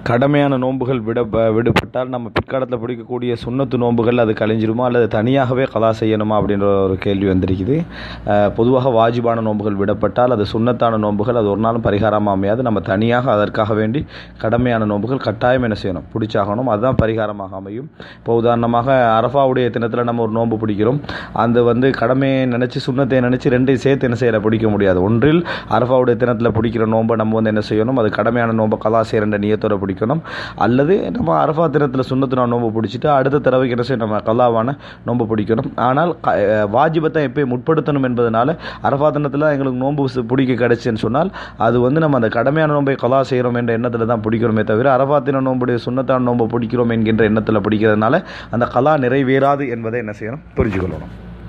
கடமையான நோன்புகள் விட விடுபட்டால் நம்ம பிற்காலத்தில் பிடிக்கக்கூடிய சுண்ணத்து நோன்புகள் அது கழிஞ்சிருமா அல்லது தனியாகவே கலா செய்யணுமா அப்படின்ற ஒரு கேள்வி வந்திருக்குது அஹ், பொதுவாக வாஜிபான நோன்புகள் விடப்பட்டால் அது சுண்ணத்தான நோன்புகள் அது ஒரு நாளும் பரிகாரமாக அமையாது நம்ம தனியாக அதற்காக வேண்டி கடமையான நோன்புகள் கட்டாயம் என்ன செய்யணும் பிடிச்சாகணும் அதுதான் பரிகாரமாக அமையும் இப்போ உதாரணமாக அரஃபாவுடைய தினத்தில் நம்ம ஒரு நோன்பு பிடிக்கிறோம் அந்த வந்து கடமையை நினச்சி சுண்ணத்தை நினச்சி ரெண்டையும் சேர்த்து என்ன செய்யற பிடிக்க முடியாது ஒன்றில் அரஃபாவுடைய தினத்தில் பிடிக்கிற நோன்பை நம்ம வந்து என்ன செய்யணும் அது கடமையான நோன்பை கலா செய்கிற நியத்தோட பிடிக்கணும் அல்லது நம்ம அரஃபா தினத்தில் சுண்ணத்து நான் நோன்பு பிடிச்சிட்டு அடுத்த தடவைக்கு என்ன செய்யணும் நம்ம கலாவான நோன்பு பிடிக்கணும் ஆனால் க- அஹ் வாஜிபத்தை எப்பயும் முற்படுத்தணும் என்பதனால அரஃபா தினத்தில் எங்களுக்கு நோன்பு சு- பிடிக்க கிடைச்சுன்னு சொன்னால் அது வந்து நம்ம அந்த கடமையான நோன்பை கலா செய்கிறோம் என்ற எண்ணத்தில் தான் பிடிக்கிறோமே தவிர அரஃபா தின நோன்புடைய சுண்ணத்தான நோன்பு பிடிக்கிறோம் என்கின்ற எண்ணத்தில் பிடிக்கிறதுனால அந்த கலா நிறைவேறாது என்பதை என்ன செய்யணும் புரிஞ்சுக்கொள்ளணும்